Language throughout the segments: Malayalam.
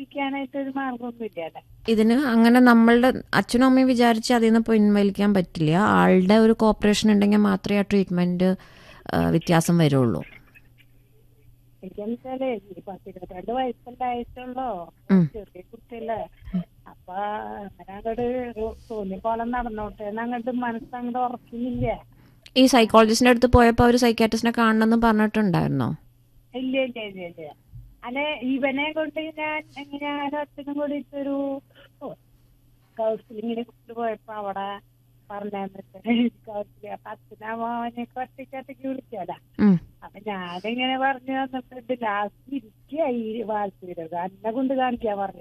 പിരിക്കാനായിട്ട് ഒരു മാർഗമൊന്നും ഇല്ലല്ലോ ഇതിന് അങ്ങനെ നമ്മളുടെ അച്ഛനും അമ്മയും വിചാരിച്ച് അതിൽ നിന്ന് പിൻവലിക്കാൻ പറ്റില്ല ആളുടെ ഒരു കോപ്പറേഷൻ ഉണ്ടെങ്കിൽ മാത്രമേ ആ ട്രീറ്റ്മെന്റ് വ്യത്യാസം വരുള്ളൂ എനിക്കെന്ന് വെച്ചാലേ ഈ പത്തിരുപത്തിരണ്ട് വയസ്സല്ലേ ആയിട്ടുള്ളോ ഉം. ചെറിയ കുട്ടിയല്ലേ അപ്പൊ അങ്ങനെ അങ്ങോട്ട് തോന്നിയ പോലെ നടന്നോട്ടെ എന്ന് അങ്ങോട്ട് മനസ്സങ്ങോട്ട് ഉറക്കുന്നില്ല ഈ സൈക്കോളജിസ്റ്റിന്റെ അടുത്ത് പോയപ്പോൾ അവർ സൈക്കാട്രിസ്റ്റിനെ കാണണമെന്ന് പറഞ്ഞിട്ടുണ്ടായിരുന്നോ ഇല്ല ഇല്ല ഇല്ല ഇല്ല അല്ലെ ഇവനെ കൊണ്ട് ഞാൻ എങ്ങനെ അച്ഛനും കൂടിയിട്ട് ഒരു കൗൺസിലിങ്ങിന് പോയപ്പോ അവിടെ പറഞ്ഞിട്ട് കൗൺസിലിംഗ് അപ്പൊ അച്ഛനമ്മനെ ഒറ്റയ്ക്ക് ഒറ്റയ്ക്ക് വിളിക്കാല ഉം. അപ്പൊ ഞാനിങ്ങനെ പറഞ്ഞു തന്നിട്ടുണ്ട് ലാസ്റ്റ് ഇരിക്കുക ഈ വാത്സല്യം എന്നെ കൊണ്ട് കാണിക്കാൻ പറഞ്ഞു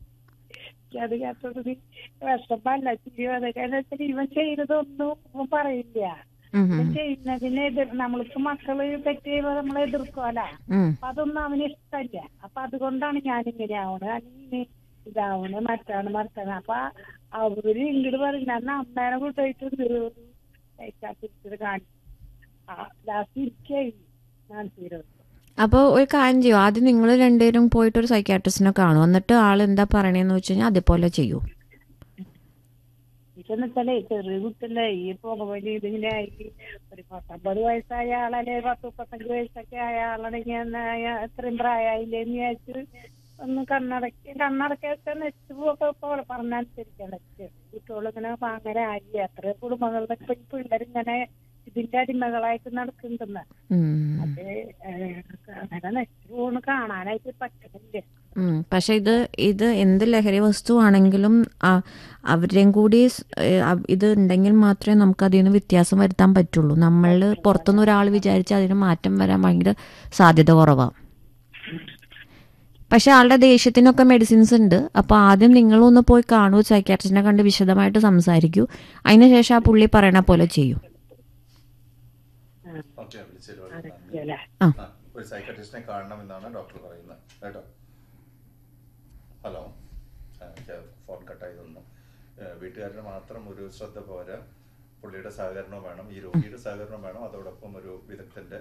അത് കേട്ടത് വിഷമല്ല ചിരി അതൊക്കെ വെച്ചാൽ ഇവൻ ചെയ്തതൊന്നും ഇവൻ പറയില്ല ഉം, ഇവൻ ഉം, ചെയ്യുന്നതിനെ എതിർ നമ്മൾക്ക് മക്കള് തെറ്റ് ചെയ്യുമ്പോ നമ്മളെ എതിർക്കുമല്ല ഉം. അപ്പൊ അതൊന്നും അവന് ഇഷ്ടമല്ല അപ്പൊ അതുകൊണ്ടാണ് ഞാൻ ഇങ്ങനെ ആവണത് അല്ലെങ്കിൽ ഇതാവണത് മറ്റാണ് മറക്കണം അപ്പൊ അവര് ഇങ്ങോട്ട് പറയില്ല അന്ന് അമ്മേനെ കൊണ്ടുപോയിട്ടുണ്ട് ഒരു സൈക്കാട്രിസ്റ്റ് കാണിച്ചു ആ ലാസ്റ്റ് ഇരിക്കായി മാനസിക അപ്പോൾ ഒരു കാര്യം ചെയ്യും ആദ്യം നിങ്ങൾ രണ്ടുപേരും പോയിട്ട് ഒരു സൈക്കാട്രിസ്റ്റിനെ കാണും എന്നിട്ട് ആൾ എന്താ പറയണേന്ന് വെച്ച് കഴിഞ്ഞാൽ അതേപോലെ ചെയ്യൂ ഇതെന്ന് വെച്ചാലേ ചെറിയ കുട്ടല്ലേ ഈ പുകവലി ഇതിങ്ങനെ ആയി ഒരു പത്തൊമ്പത് വയസ്സായ ആളല്ലേ പത്ത് മുപ്പത്തഞ്ച് വയസ്സൊക്കെ ആയ ആളാണെങ്കിൽ എന്നാ അയാ- ഇത്രയും പ്രായമായില്ലേ എന്ന് വിചാരിച്ച് ഒന്ന് കണ്ണടക്കി കണ്ണടക്കൊക്കെ നെച്ച് പോക്കെ പോലെ പറഞ്ഞനുസരിക്കണം കുട്ടികളിങ്ങനെ അങ്ങനെ ആയി എത്ര കുടുംബങ്ങളുടെ ഇപ്പൊ ഈ പിള്ളേരിങ്ങനെ ഇതിന്റെ അടിമകളായിട്ട് നടക്കുന്നുണ്ടെന്ന് ഉം. അത് ഏഹ്, അങ്ങനെ നെച്ച് പോണ് കാണാനായിട്ട് പറ്റുന്നില്ല ഉം. പക്ഷെ ഇത് ഇത് എന്ത് ലഹരി വസ്തുവാണെങ്കിലും ആ- അവരുടെയും കൂടി സ്- ഏ, അ- ഇത് ഉണ്ടെങ്കിൽ മാത്രമേ നമുക്ക് അതിൽ നിന്ന് വ്യത്യാസം വരുത്താൻ പറ്റുള്ളൂ നമ്മൾ പുറത്തുനിന്ന് ഒരാൾ വിചാരിച്ച് അതിന് മാറ്റം വരാൻ ഭയങ്കര സാധ്യത കുറവാണ് പക്ഷെ ആളുടെ ദേഷ്യത്തിനൊക്കെ മെഡിസിൻസ് ഉണ്ട് അപ്പോൾ ആദ്യം നിങ്ങളൊന്ന് പോയി കാണൂ സൈക്കാട്രിസ്റ്റിനെ കണ്ട് വിശദമായിട്ട് സംസാരിക്കൂ അതിനുശേഷം ആ പുള്ളി പറയണ പോലെ ചെയ്യൂ ഓക്കെ വിളിച്ചതിൽ വളരെ നന്ദി. അല്ലേ ആ ആ, ഒരു സൈക്കട്രിസ്റ്റിനെ കാണണമെന്നാണ് ഡോക്ടർ പറയുന്നത് കേട്ടോ ഹലോ ആ, എനിക്ക് ഫോൺ കട്ടായി തന്നു വീട്ടുകാരുടെ മാത്രം ഒരു ശ്രദ്ധ പോരാ പുള്ളിയുടെ സഹകരണം വേണം ഈ രോഗിയുടെ സഹകരണം വേണം അതോടൊപ്പം ഒരു വിദഗ്ധന്റെ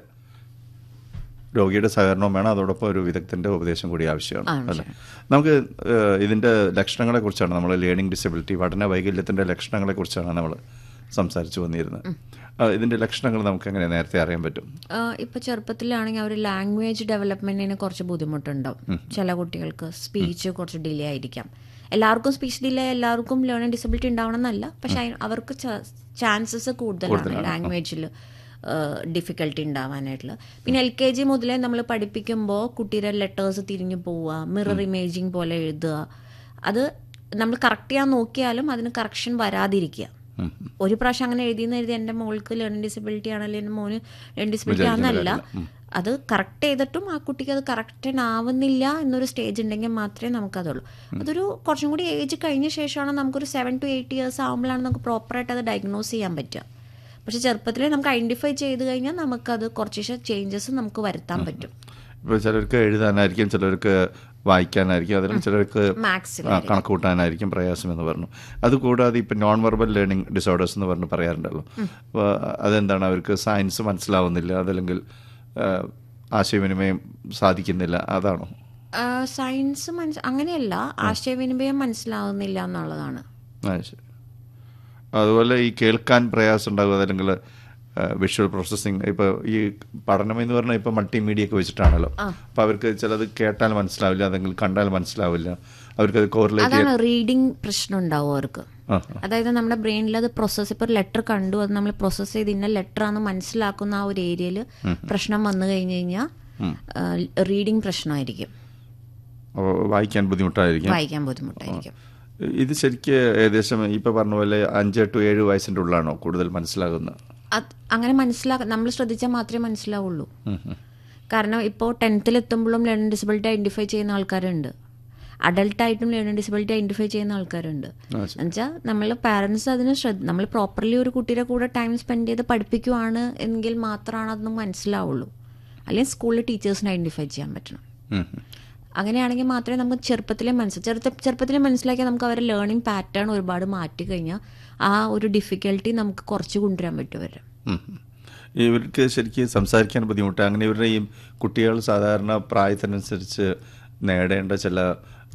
രോഗിയുടെ സഹകരണം വേണം അതോടൊപ്പം ഒരു വിദഗ്ധന്റെ ഉപദേശം കൂടി ആവശ്യമാണ് ആവശ്യം. അല്ലേ നമുക്ക് ഏഹ്, ഇതിന്റെ ലക്ഷണങ്ങളെ കുറിച്ചാണ് നമ്മൾ ലേണിംഗ് ഡിസബിലിറ്റി പഠന വൈകല്യത്തിന്റെ ലക്ഷണങ്ങളെ കുറിച്ചാണ് നമ്മൾ സംസാരിച്ചു വന്നിരുന്നത് ആ, ഇതിന്റെ ലക്ഷണങ്ങൾ നമുക്ക് എങ്ങനെ നേരത്തെ അറിയാൻ പറ്റും ഇപ്പോൾ ചെറുപ്പത്തിലാണെങ്കിൽ അവർ ലാംഗ്വേജ് ഡെവലപ്മെന്റിന് കുറച്ച് ബുദ്ധിമുട്ടുണ്ടാവും ചില കുട്ടികൾക്ക് സ്പീച്ച് കുറച്ച് ഡിലേ ആയിരിക്കാം എല്ലാവർക്കും സ്പീച്ച് ഡിലേ എല്ലാവർക്കും ലേണിംഗ് ഡിസബിലിറ്റി ഉണ്ടാവണം എന്നല്ല പക്ഷെ അയി- അവർക്ക് ചാൻസസ് കൂടുതലാണ് ലാംഗ്വേജിൽ ഡിഫിക്കൽട്ടി ഉണ്ടാവാനായിട്ടുള്ള പിന്നെ എൽ കെ ജി മുതലേ നമ്മൾ പഠിപ്പിക്കുമ്പോൾ കുട്ടിയുടെ ലെറ്റേഴ്സ് തിരിഞ്ഞു പോവുക മിറർ ഇമേജിങ് പോലെ എഴുതുക അത് നമ്മൾ കറക്റ്റ് ചെയ്യാൻ നോക്കിയാലും അതിന് കറക്ഷൻ വരാതിരിക്കുക ഉം. ഒരു പ്രാവശ്യം അങ്ങനെ എഴുതിയെന്ന് എഴുതി എൻ്റെ മോൾക്ക് ലേണിംഗ് ഡിസബിലിറ്റി ആണല്ലോ എൻ്റെ മോന് ലേണിംഗ് ഡിസബിലിറ്റി ആണെന്നല്ല അത് കറക്റ്റ് ചെയ്തിട്ടും ആ കുട്ടിക്ക് അത് കറക്റ്റ് ആവുന്നില്ല എന്നൊരു സ്റ്റേജ് ഉണ്ടെങ്കിൽ മാത്രമേ നമുക്കതുള്ളൂ അതൊരു കുറച്ചും കൂടി ഏജ് കഴിഞ്ഞ ശേഷമാണ് നമുക്കൊരു സെവൻ ടു എയ്റ്റ് ഇയേഴ്സ് ആകുമ്പോഴാണ് നമുക്ക് പ്രോപ്പറായിട്ട് അത് ഡയഗ്നോസ് ചെയ്യാൻ പറ്റുക പക്ഷെ ചെറുപ്പത്തിലേ നമുക്ക് ഐഡൻറ്റിഫൈ ചെയ്ത് കഴിഞ്ഞാൽ നമുക്കത് കുറച്ച് ചേഞ്ചസ് നമുക്ക് വരുത്താൻ പറ്റും ഇപ്പോൾ ചിലർക്ക് എഴുതാനായിരിക്കും ചിലർക്ക് വായിക്കാനായിരിക്കും അതിൽ ചിലർക്ക് മാത്സിൽ ആ, കണക്ക് കൂട്ടാനായിരിക്കും പ്രയാസം എന്ന് പറഞ്ഞു അതുകൂടാതെ ഇപ്പം നോൺ വെർബൽ ലേണിംഗ് ഡിസോർഡേഴ്സ് എന്ന് പറഞ്ഞ് പറയാറുണ്ടല്ലോ അപ്പോൾ അതെന്താണ് അവർക്ക് സയൻസ് മനസ്സിലാവുന്നില്ല അതല്ലെങ്കിൽ ആ, ആശയവിനിമയം സാധിക്കുന്നില്ല അതാണോ സയൻസ് മനസ് അങ്ങനെയല്ല ആശയവിനിമയം മനസ്സിലാവുന്നില്ല എന്നുള്ളതാണ് ആ ശരി അതുപോലെ ഈ കേൾക്കാൻ പ്രയാസം ഉണ്ടാകുക അതല്ലെങ്കിൽ വിഷ്വൽ പ്രോസസ്സിങ് ഇപ്പോൾ ഈ പഠനം എന്ന് പറഞ്ഞാൽ ഇപ്പോൾ മൾട്ടിമീഡിയ ഒക്കെ വെച്ചിട്ടാണല്ലോ അപ്പോൾ അവർക്ക് ചിലത് കേട്ടാൽ മനസ്സിലാവില്ല അല്ലെങ്കിൽ കണ്ടാൽ മനസ്സിലാവില്ല അവർക്കത് കോറിലേറ്റ് അതാണ് റീഡിങ് പ്രശ്നം ഉണ്ടാവും അവർക്ക് ആ അതായത് നമ്മുടെ ബ്രെയിനിൽ അത് പ്രോസസ്സ് ഇപ്പോൾ ലെറ്റർ കണ്ടു അത് നമ്മൾ പ്രോസസ്സ് ചെയ്ത് ഇന്ന ലെറ്റർ ആണെന്ന് മനസ്സിലാക്കുന്ന ആ ഒരു ഏരിയയിൽ പ്രശ്നം വന്നു കഴിഞ്ഞ് കഴിഞ്ഞാൽ റീഡിങ് പ്രശ്നമായിരിക്കും അപ്പോൾ വായിക്കാൻ ബുദ്ധിമുട്ടായിരിക്കും വായിക്കാൻ ബുദ്ധിമുട്ടായിരിക്കും ഇത് ശരിക്ക് ഏകദേശം ഇപ്പൊ പറഞ്ഞ പോലെ അഞ്ച് ടു ഏഴ് വയസ്സിന്റെ ഉള്ളിലാണോ കൂടുതൽ മനസ്സിലാകുന്നത് അത് അങ്ങനെ മനസ്സിലാക്കാൻ നമ്മൾ ശ്രദ്ധിച്ചാൽ മാത്രമേ മനസ്സിലാവുള്ളൂ ഉം, ഉം. കാരണം ഇപ്പോൾ ടെൻത്തിലെത്തുമ്പോഴും ലേണിംഗ് ഡിസബിലിറ്റി ഐഡൻറ്റിഫൈ ചെയ്യുന്ന ആൾക്കാരുണ്ട് അഡൾട്ടായിട്ടും ലേണിംഗ് ഡിസബിലിറ്റി ഐഡൻറ്റിഫൈ ചെയ്യുന്ന ആൾക്കാരുണ്ട് ആ, ശരി. എന്നുവെച്ചാൽ നമ്മൾ പാരൻസ് അതിന് ശ്രദ്ധ നമ്മൾ പ്രോപ്പർലി ഒരു കുട്ടിയുടെ കൂടെ ടൈം സ്പെൻഡ് ചെയ്ത് പഠിപ്പിക്കുവാണ് എങ്കിൽ മാത്രമാണ് അതൊന്നും മനസ്സിലാവുള്ളൂ അല്ലെങ്കിൽ സ്കൂളിൽ ടീച്ചേഴ്സിന് ഐഡൻറ്റിഫൈ ചെയ്യാൻ പറ്റണം ഉം, ഉം. അങ്ങനെയാണെങ്കിൽ മാത്രമേ നമുക്ക് ചെറുപ്പത്തിലെ മനസ്സിൽ ചെറുത്ത ചെറുപ്പത്തിലെ മനസ്സിലാക്കിയാൽ നമുക്ക് അവരുടെ ലേണിംഗ് പാറ്റേൺ ഒരുപാട് മാറ്റി കഴിഞ്ഞാൽ ആ ഒരു ഡിഫിക്കൽട്ടി നമുക്ക് കുറച്ച് കൊണ്ടുവരാൻ പറ്റും അവരെ ഉം, ഉം. ഇവർക്ക് ശരിക്കും സംസാരിക്കാൻ ബുദ്ധിമുട്ട് അങ്ങനെ ഇവരുടെ ഈ കുട്ടികൾ സാധാരണ പ്രായത്തിനനുസരിച്ച് നേടേണ്ട ചില